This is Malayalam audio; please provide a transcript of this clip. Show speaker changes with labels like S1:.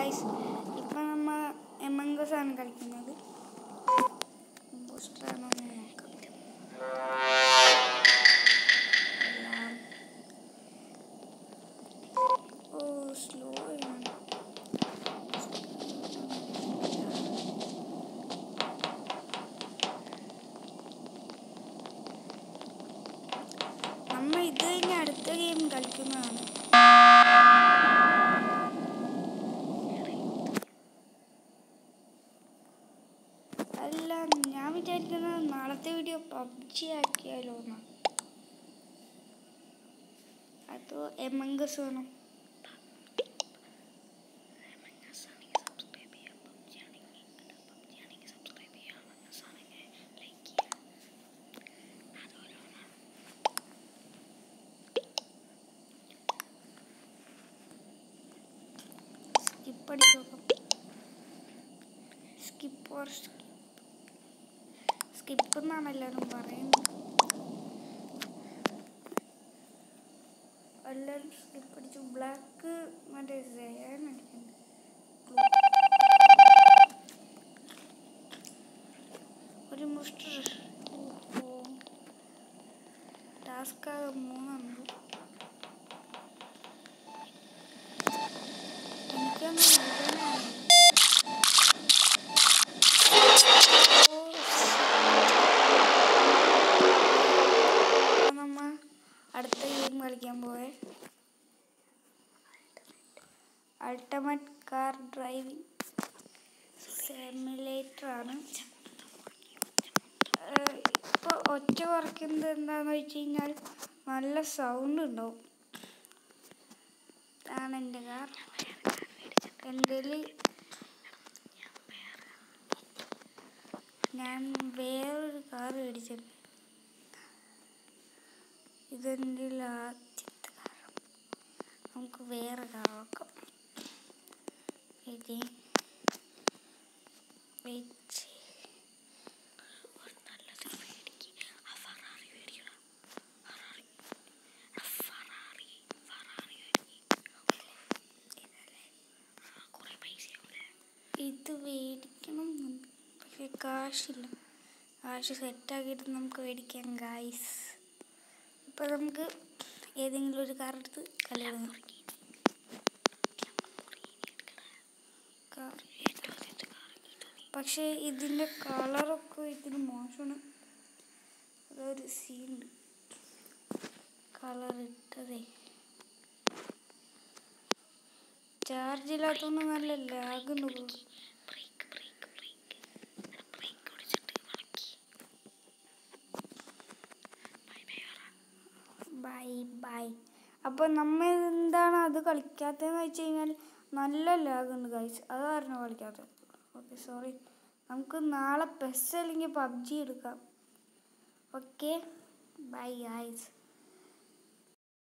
S1: ഗൈസ് ഇപ്പം നമ്മൾ എമംഗസ് ആണ് കളിക്കുന്നത് ബൂസ്റ്ററാണോ എന്ന് നോക്കാം എല്ലാം ഓ സ്ലോ ആണ് നമ്മൾ ഇത് കഴിഞ്ഞ് അടുത്ത ഗെയിം കളിക്കുന്നതാണ് അല്ല ഞാൻ വിചാരിക്കുന്നത് നാളത്തെ വീഡിയോ പബ്ജി ആക്കിയാലോ എന്നാ അതോ എമംഗസ് വേണോ സ്കിപ്പ് അടിച്ച് നോക്കാം സ്കിപ്പ് ഓർ സ്കിപ്പ് സ്കിപ്പ് എന്നാണ് എല്ലാവരും പറയുന്നത് എല്ലാവരും സ്കിപ്പ് അടിച്ചു ബ്ലാക്ക് മറ്റേ സേൻ അടിക്കുന്നുണ്ട് ഒരു മുസ്റ്റർ ടാസ്ക് ആകെ മൂന്നുണ്ട് എനിക്കൊന്നും എഴുതാനാണ് അപ്പൊ നമ്മ അടുത്ത ഗെയിം കളിക്കാൻ പോയെ അൾട്ടമറ്റ് കാർ ഡ്രൈവിംഗ് സിമുലേറ്റർ ആണ് ഇപ്പോൾ ഒറ്റ കുറയ്ക്കുന്നത് എന്താണെന്ന് വെച്ച് കഴിഞ്ഞാൽ നല്ല സൗണ്ട് ഉണ്ടാവും ഇതാണ് എൻ്റെ കാർ എൻ്റെ ഞാൻ വേറൊരു കാർ മേടിച്ചിട്ടുണ്ട് ഇതെൻ്റെ ആദ്യത്തെ കാർ നമുക്ക് വേറെ കാർ നോക്കാം വെയിറ്റ് വെയിറ്റ് ഇത് മേടിക്കണം എന്നുണ്ട്. പക്ഷെ കാശില്ല കാശ് സെറ്റാക്കിയിട്ട് നമുക്ക് മേടിക്കാം ഗായ്സ് ഇപ്പം നമുക്ക് ഏതെങ്കിലും ഒരു കാർ എടുത്ത് കളിയിടുന്നു കാർ പക്ഷേ ഇതിൻ്റെ കളറൊക്കെ ഇതിന് മോശമാണ് അതൊരു സീനുണ്ട് കളർ ഇട്ടതേ ചാർജ് ഇല്ലാത്തതുകൊണ്ട് നല്ല ലാഗ് ഉണ്ട് ബൈ ബൈ അപ്പോൾ നമ്മൾ എന്താണ് അത് കളിക്കാത്തതെന്ന് വെച്ച് കഴിഞ്ഞാൽ നല്ല ലാഗ് ഉണ്ട് ഗൈസ് അത് കാരണം കളിക്കാത്തത് ഓക്കെ സോറി നമുക്ക് നാളെ പെസ് അല്ലെങ്കിൽ പബ്ജി എടുക്കാം ഓക്കെ ബൈ ഗൈസ്